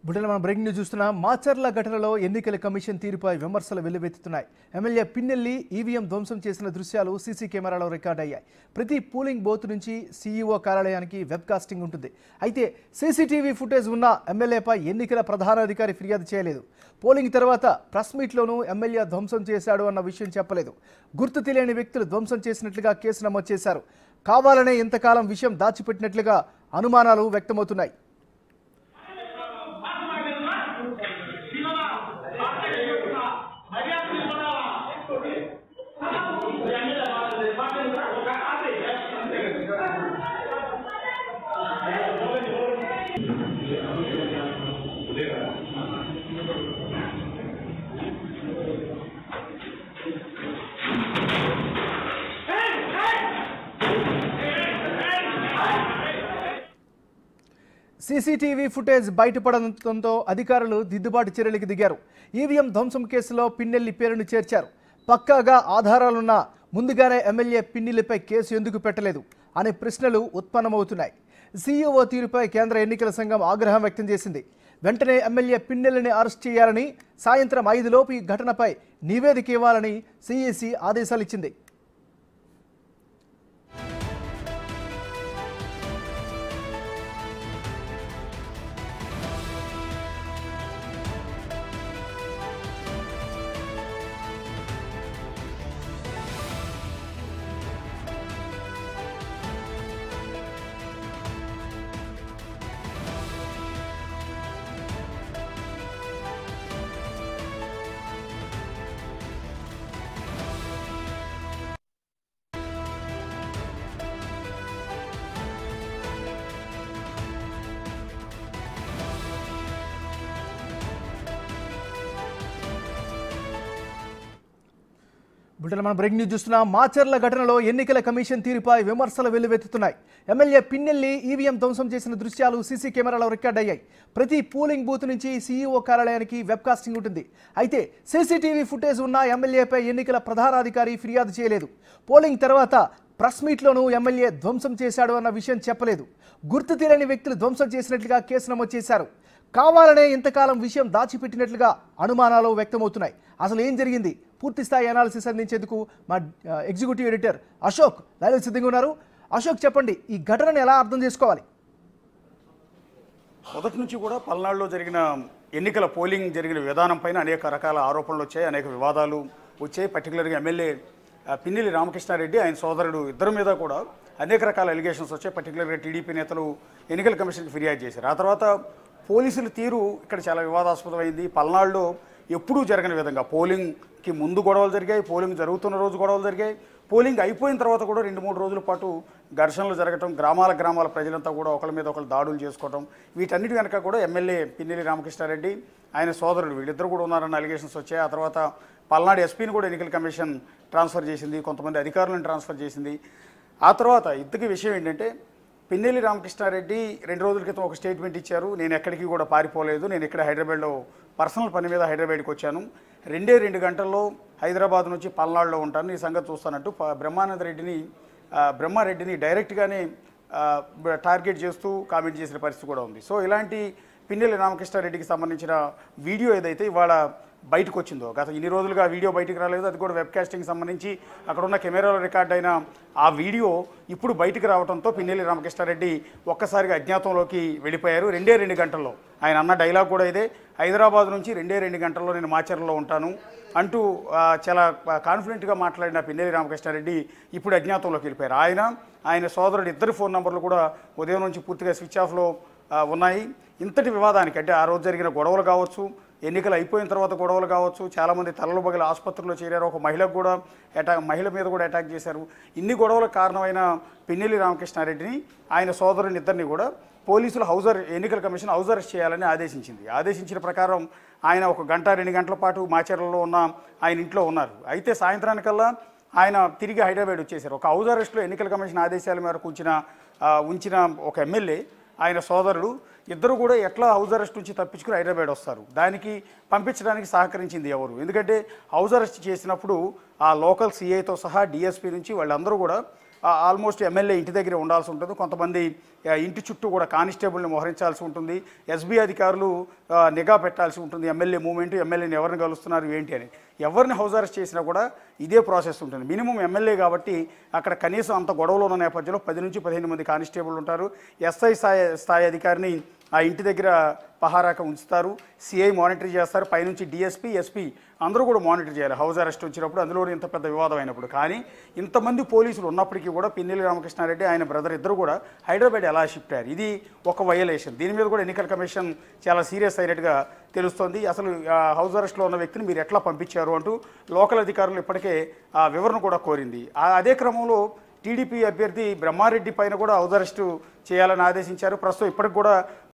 బుట్టలో మనం breaking news చూస్తున్నాం మాచర్ల ఘటనలో ఎన్నికల కమిషన్ తీరుపై విమర్శలు వెల్లువెత్తుతున్నాయి ఎమ్మెల్యే పిన్నెల్లి ఈవీఎం ధ్వంసం చేసిన దృశ్యాలు సీసీ కెమెరాలో రికార్డ్ అయ్యాయి ప్రతి పోలింగ్ బూత్ నుంచి సీఈఓ కార్యాలయానికి వెబ్ కాస్టింగ్ ఉంటుంది అయితే సీసీటీవీ ఫుటేజ్ ఉన్న ఎమ్మెల్యేపై ఎన్నికల ప్రధానాధికారి ఫిర్యాదు చేయలేదు పోలింగ్ తర్వాత ప్రెస్ మీట్లోనూ ఎమ్మెల్యే ధ్వంసం చేశాడు అన్న విషయం చెప్పలేదు గుర్తు తెలియని వ్యక్తులు ధ్వంసం చేసినట్లుగా కేసు నమోదు చేశారు కావాలనే ఇంతకాలం విషయం దాచిపెట్టినట్లుగా అనుమానాలు వ్యక్తమవుతున్నాయి సీసీటీవీ ఫుటేజ్ బయటపడడంతో అధికారులు దిద్దుబాటు చర్యలకు దిగారు ఈవీఎం ధ్వంసం కేసులో పిన్నెల్లి పేరును చేర్చారు పక్కాగా ఆధారాలున్న ముందుగానే ఎమ్మెల్యే పిన్నెల్లిపై కేసు ఎందుకు పెట్టలేదు అనే ప్రశ్నలు ఉత్పన్నమవుతున్నాయి సీఈఓ తీరుపై కేంద్ర ఎన్నికల సంఘం ఆగ్రహం వ్యక్తం చేసింది వెంటనే ఎమ్మెల్యే పిన్నెల్లిని అరెస్ట్ చేయాలని సాయంత్రం ఐదులోపు ఈ ఘటనపై నివేదిక ఇవ్వాలని సీఈసీ ఆదేశాలిచ్చింది బులెటిన్ మనం బ్రేకింగ్ న్యూస్ చూస్తున్నాం మాచర్ల ఘటనలో ఎన్నికల కమిషన్ తీరుపై విమర్శలు వెల్లువెత్తుతున్నాయి ఎమ్మెల్యే పిన్నెల్లి ఈవీఎం ధ్వంసం చేసిన దృశ్యాలు సీసీ కెమెరాలో రికార్డ్ అయ్యాయి ప్రతి పోలింగ్ బూత్ నుంచి సీఈఓ కార్యాలయానికి వెబ్ కాస్టింగ్ ఉంటుంది అయితే సీసీటీవీ ఫుటేజ్ ఉన్న ఎమ్మెల్యేపై ఎన్నికల ప్రధానాధికారి ఫిర్యాదు చేయలేదు పోలింగ్ తర్వాత ప్రెస్ మీట్లోనూ ఎమ్మెల్యే ధ్వంసం చేశాడు అన్న విషయం చెప్పలేదు గుర్తు తెలియని వ్యక్తులు ధ్వంసం చేసినట్లుగా కేసు నమోదు చేశారు కావాలనే ఇంతకాలం విషయం దాచిపెట్టినట్లుగా అనుమానాలు వ్యక్తమవుతున్నాయి అసలు ఏం జరిగింది పూర్తి స్థాయి అనాలిసిస్ అందించేందుకు మా ఆ, ఎగ్జిక్యూటివ్ ఎడిటర్ అశోక్ లైవ్ సిద్ధంగా ఉన్నారు అశోక్ చెప్పండి ఈ ఘటనను ఎలా అర్థం చేసుకోవాలి మొదటి నుంచి కూడా పల్నాడులో జరిగిన ఎన్నికల పోలింగ్ జరిగిన విధానం పైన అనేక రకాల ఆరోపణలు వచ్చాయి అనేక వివాదాలు వచ్చాయి పర్టికులర్గా ఎమ్మెల్యే ఆ, పిన్నెల్లి రామకృష్ణారెడ్డి ఆయన సోదరుడు ఇద్దరి మీద కూడా అనేక రకాల ఎలిగేషన్స్ వచ్చాయి పర్టికులర్గా టీడీపీ నేతలు ఎన్నికల కమిషన్కి ఫిర్యాదు చేశారు ఆ తర్వాత పోలీసుల తీరు ఇక్కడ చాలా వివాదాస్పదమైంది పల్నాడులో ఎప్పుడూ జరగని విధంగా పోలింగ్కి ముందు గొడవలు జరిగాయి పోలింగ్ జరుగుతున్న రోజు గొడవలు జరిగాయి పోలింగ్ అయిపోయిన తర్వాత కూడా రెండు మూడు రోజుల పాటు ఘర్షణలు జరగటం గ్రామాల గ్రామాల ప్రజలంతా కూడా ఒకరి మీద ఒకరు దాడులు చేసుకోవటం వీటన్నిటి వెనక కూడా ఎమ్మెల్యే పిన్నెల్లి రామకృష్ణారెడ్డి ఆయన సోదరుడు వీళ్ళిద్దరు కూడా ఉన్నారన్న అలిగేషన్స్ వచ్చాయి ఆ తర్వాత పల్నాడు ఎస్పీని కూడా ఎన్నికల కమిషన్ ట్రాన్స్ఫర్ చేసింది కొంతమంది అధికారులను ట్రాన్స్ఫర్ చేసింది ఆ తర్వాత ఇంతకీ విషయం ఏంటంటే పిన్నెల్లి రామకృష్ణారెడ్డి రెండు రోజుల క్రితం ఒక స్టేట్మెంట్ ఇచ్చారు నేను ఎక్కడికి కూడా పారిపోలేదు నేను ఇక్కడ హైదరాబాద్లో పర్సనల్ పని మీద హైదరాబాద్కి వచ్చాను రెండే రెండు గంటల్లో హైదరాబాద్ నుంచి పల్నాడులో ఉంటాను ఈ సంగతి చూస్తానంటూ ప- బ్రహ్మానంద రెడ్డిని ఆ, బ్రహ్మారెడ్డిని డైరెక్ట్గానే ఆ, బ- టార్గెట్ చేస్తూ కామెంట్ చేసిన పరిస్థితి కూడా ఉంది సో ఇలాంటి పిన్నెల్లి రామకృష్ణారెడ్డికి సంబంధించిన వీడియో ఏదైతే ఇవాళ బయటకు వచ్చిందో గత ఇన్ని రోజులుగా ఆ వీడియో బయటకు రాలేదు అది కూడా వెబ్ కాస్టింగ్ సంబంధించి అక్కడ ఉన్న కెమెరాలో రికార్డ్ అయిన ఆ వీడియో ఇప్పుడు బయటకు రావడంతో పిన్నెల్లి రామకృష్ణారెడ్డి ఒక్కసారిగా అజ్ఞాతంలోకి వెళ్ళిపోయారు రెండే రెండు గంటల్లో ఆయన అన్న డైలాగ్ కూడా ఇదే హైదరాబాద్ నుంచి రెండే రెండు గంటల్లో నేను మాచర్లలో ఉంటాను అంటూ ఆ, చాలా కాన్ఫిడెంట్గా మాట్లాడిన పిన్నెల్లి రామకృష్ణారెడ్డి ఇప్పుడు అజ్ఞాతంలోకి వెళ్ళిపోయారు ఆయన ఆయన సోదరుడు ఇద్దరు ఫోన్ నంబర్లు కూడా ఉదయం నుంచి పూర్తిగా స్విచ్ ఆఫ్లో ఆ, ఉన్నాయి ఇంతటి వివాదానికి అంటే ఆ రోజు జరిగిన గొడవలు కావచ్చు ఎన్నికలు అయిపోయిన తర్వాత గొడవలు కావచ్చు చాలామంది తలలు బగల ఆసుపత్రిలో చేరారు ఒక మహిళకు కూడా అటాక్ మహిళ మీద కూడా అటాక్ చేశారు ఇన్ని గొడవలకు కారణమైన పిన్నెల్లి రామకృష్ణారెడ్డిని ఆయన సోదరుని ఇద్దరిని కూడా పోలీసులు హౌజర్ ఎన్నికల కమిషన్ హౌస్ అరెస్ట్ చేయాలని ఆదేశించింది ఆదేశించిన ప్రకారం ఆయన ఒక గంట రెండు గంటల పాటు మాచర్లలో ఉన్న ఆయన ఇంట్లో ఉన్నారు అయితే సాయంత్రానికల్లా ఆయన తిరిగి హైదరాబాద్ వచ్చేశారు ఒక హౌస్ అరెస్ట్లో ఎన్నికల కమిషన్ ఆదేశాల మేరకు ఉంచిన ఆ, ఉంచిన ఒక ఎమ్మెల్యే ఆయన సోదరుడు ఇద్దరు కూడా ఎట్లా హౌస్ అరెస్ట్ నుంచి తప్పించుకుని హైదరాబాద్ వస్తారు దానికి పంపించడానికి సహకరించింది ఎవరు ఎందుకంటే హౌస్ అరెస్ట్ చేసినప్పుడు ఆ లోకల్ సీఐతో సహా డిఎస్పీ నుంచి వాళ్ళందరూ కూడా ఆ, ఆల్మోస్ట్ ఎమ్మెల్యే ఇంటి దగ్గర ఉండాల్సి ఉంటుంది కొంతమంది ఆ, ఇంటి చుట్టూ కూడా కానిస్టేబుల్ని మోహరించాల్సి ఉంటుంది ఎస్బీ అధికారులు ఆ, నిఘా పెట్టాల్సి ఉంటుంది ఎమ్మెల్యే మూమెంట్ ఎమ్మెల్యేని ఎవరిని కలుస్తున్నారు ఏంటి అని ఎవరిని హౌస్ అరెస్ట్ చేసినా కూడా ఇదే ప్రాసెస్ ఉంటుంది మినిమం ఎమ్మెల్యే కాబట్టి అక్కడ కనీసం అంత గొడవలు ఉన్న నేపథ్యంలో పది నుంచి పదిహేను మంది కానిస్టేబుల్ ఉంటారు ఎస్ఐ స్థాయి స్థాయి అధికారిని ఆ ఇంటి దగ్గర పహారాక ఉంచుతారు సిఐ మానిటర్ చేస్తారు పైనుంచి డిఎస్పీ ఎస్పీ అందరూ కూడా మానిటర్ చేయాలి హౌస్ అరెస్ట్ వచ్చినప్పుడు అందులో ఇంత పెద్ద వివాదం అయినప్పుడు కానీ ఇంతమంది పోలీసులు ఉన్నప్పటికీ కూడా పిన్నెల్లి రామకృష్ణారెడ్డి ఆయన బ్రదర్ ఇద్దరు కూడా హైదరాబాద్ ఎలా షిఫ్ట్ అయ్యారు ఇది ఒక వయలేషన్ దీని మీద కూడా ఎన్నికల కమిషన్ చాలా సీరియస్ అయినట్టుగా తెలుస్తోంది అసలు ఆ హౌస్ అరెస్ట్లో ఉన్న వ్యక్తిని మీరు ఎట్లా పంపించారు అంటూ లోకల్ అధికారులు ఇప్పటికే ఆ వివరణ కూడా కోరింది ఆ అదే క్రమంలో టీడీపీ అభ్యర్థి బ్రహ్మారెడ్డి పైన కూడా హౌస్ అరెస్టు చేయాలని ఆదేశించారు ప్రస్తుతం ఇప్పటికి కూడా